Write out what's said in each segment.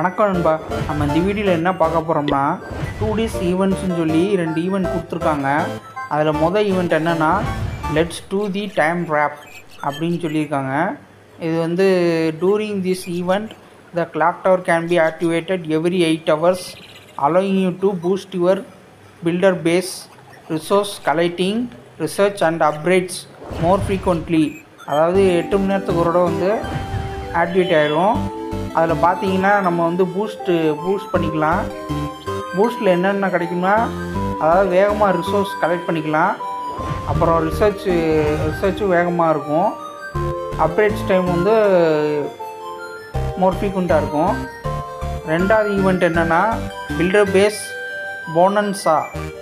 வணக்கம் நண்பா நம்ம இந்த வீடியோவில் என்ன பார்க்க போகிறோம்னா டூ டேஸ் ஈவெண்ட்ஸ்னு சொல்லி ரெண்டு ஈவெண்ட் கொடுத்துருக்காங்க அதில் மொதல் ஈவெண்ட் என்னென்னா let's do the time warp அப்படின்னு சொல்லியிருக்காங்க இது வந்து during this event the clock tower can be activated every eight hours allowing you to boost your builder base resource collecting research and upgrades more frequently அதாவது எட்டு மணி நேரத்துக்கு ஒரு தடவை வந்து ஆக்டிவேட் ஆயிரும் அதில் பார்த்தீங்கன்னா நம்ம வந்து பூஸ்ட்டு பூஸ்ட் பண்ணிக்கலாம் பூஸ்ட்டில் என்னென்ன கிடைக்கும்னா அதாவது வேகமாக ரிசோர்ஸ் கலெக்ட் பண்ணிக்கலாம் அப்புறம் ரிசர்ச் ரிசர்ச்சும் வேகமாக இருக்கும் அப்கிரேட்ஸ் டைம் வந்து மோர் ஃப்ரீக்வெண்ட்டாக இருக்கும் ரெண்டாவது ஈவெண்ட் என்னென்னா பில்டர் பேஸ் போனன்ஸா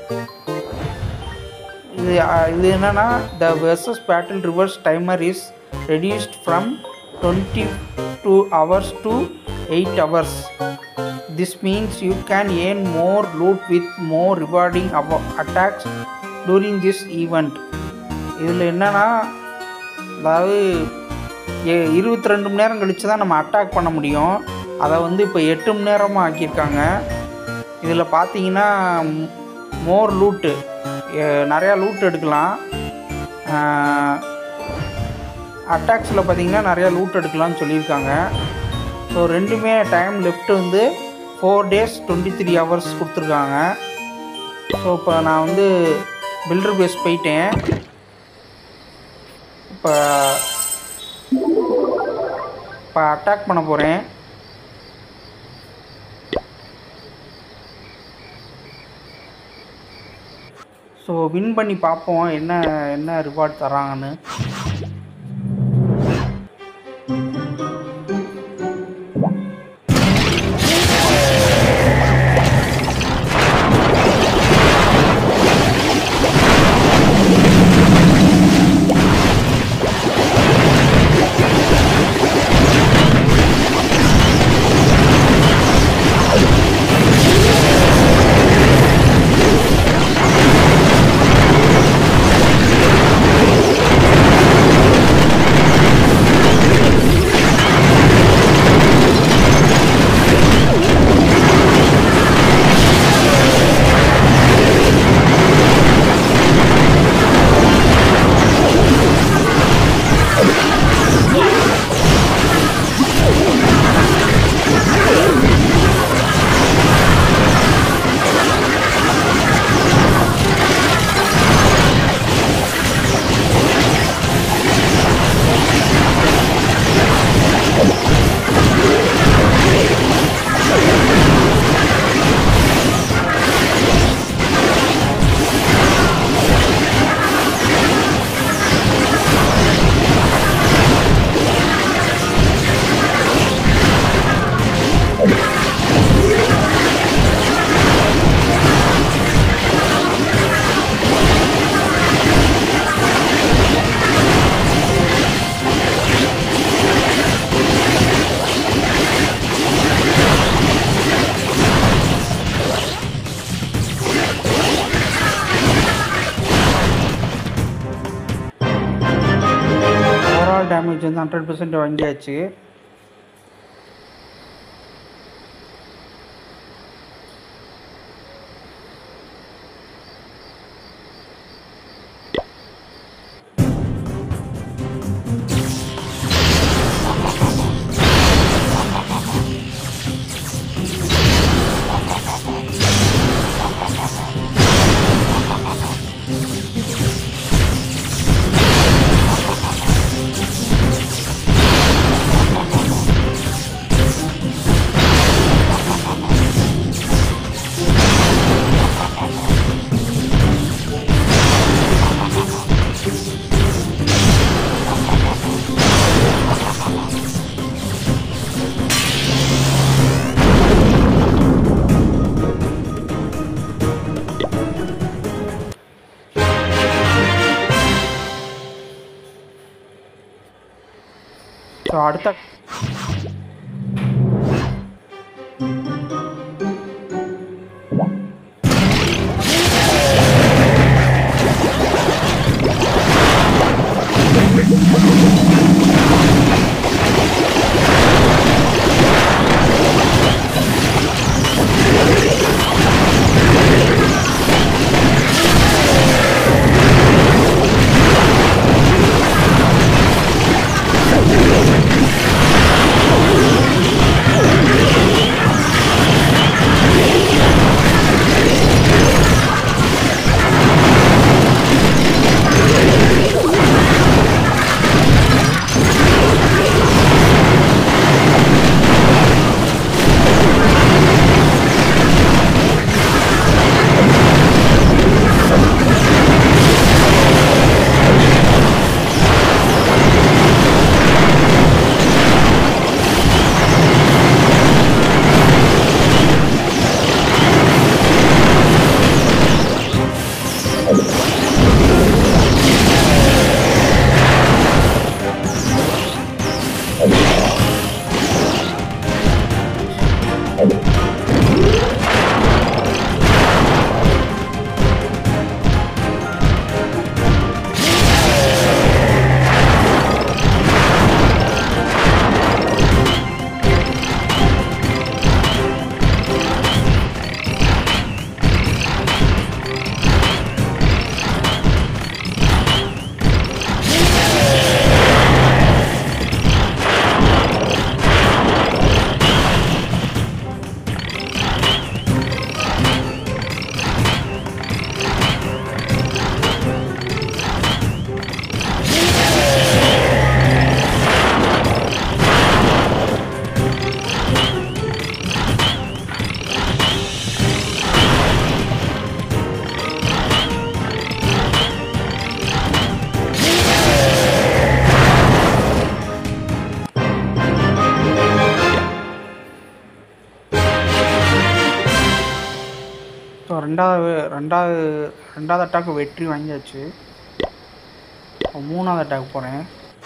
இது அஹ், இது என்னென்னா the versus battle reverse timer is reduced from twenty two hours to eight hours this means you can earn more loot with more rewarding attacks during this event இதில் என்னென்னா அதாவது இருபத்தி ரெண்டு மணி நேரம் கழித்து தான் நம்ம அட்டாக் பண்ண முடியும் அதை வந்து இப்போ எட்டு மணி நேரமாக ஆக்கியிருக்காங்க இதில் பார்த்தீங்கன்னா மோர் லூட்டு நிறையா லூட் எடுக்கலாம் அட்டாக்ஸில் பார்த்தீங்கன்னா நிறையா லூட் எடுக்கலாம்னு சொல்லியிருக்காங்க ஸோ ரெண்டுமே டைம் லெஃப்ட் வந்து four days twenty three hours கொடுத்துருக்காங்க ஸோ இப்போ நான் வந்து பில்டர் பேஸ் போயிட்டேன் இப்போ இப்போ அட்டாக் பண்ண போகிறேன் ஸோ வின் பண்ணி பார்ப்போம் என்ன என்ன ரிவார்ட் தராங்கன்னு ஓவரால் டேமேஜ் வந்து ஹண்ட்ரட் பர்சன்ட் வாங்கியாச்சு ஸோ அடுத்த ஸோ ரெண்டாவது ரெண்டாவது ரெண்டாவது அட்டாக்கு வெற்றி வாங்கியாச்சு இப்போ மூணாவது அட்டாக் போகிறேன்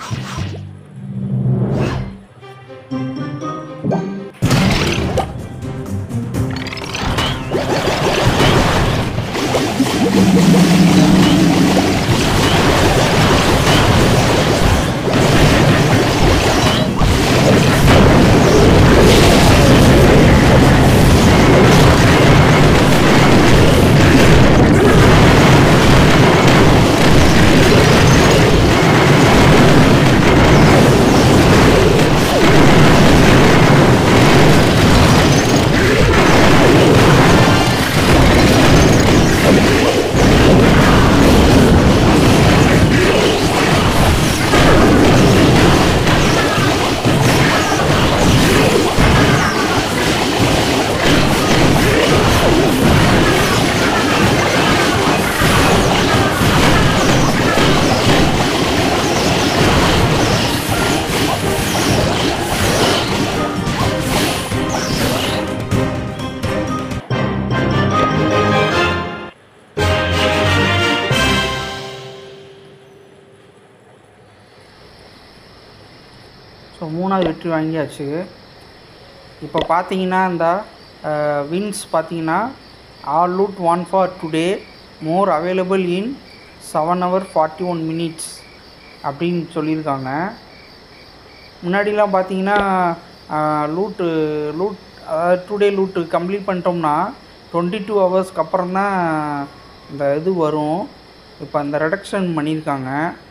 ஸோ மூணாவது வெற்றி வாங்கியாச்சு இப்போ பார்த்தீங்கன்னா இந்த வின்ஸ் பார்த்தீங்கன்னா all loot won for today more available in seven hour forty one minutes அப்படின்னு சொல்லியிருக்காங்க முன்னாடிலாம் பார்த்தீங்கன்னா லூட்டு லூட் அதாவது டுடே லூட்டு கம்ப்ளீட் பண்ணிட்டோம்னா டுவெண்ட்டி டூ ஹவர்ஸ்க்கு அப்புறம் தான் இந்த இது வரும் இப்போ அந்த ரெடக்ஷன் பண்ணியிருக்காங்க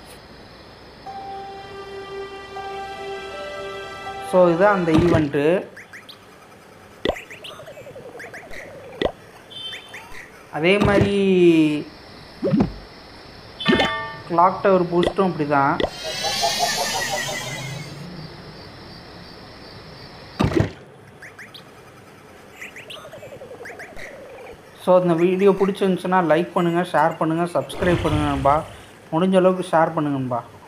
ஸோ இதுதான் அந்த ஈவெண்ட்டு அதே மாதிரி கிளாக் டவர் பூஸ்ட்டும் அப்படி தான் ஸோ இந்த வீடியோ பிடிச்சிருந்துச்சுன்னா லைக் பண்ணுங்கள் ஷேர் பண்ணுங்கள் சப்ஸ்கிரைப் பண்ணுங்கள் நண்பா முடிஞ்ச அளவுக்கு ஷேர் பண்ணுங்க நண்பா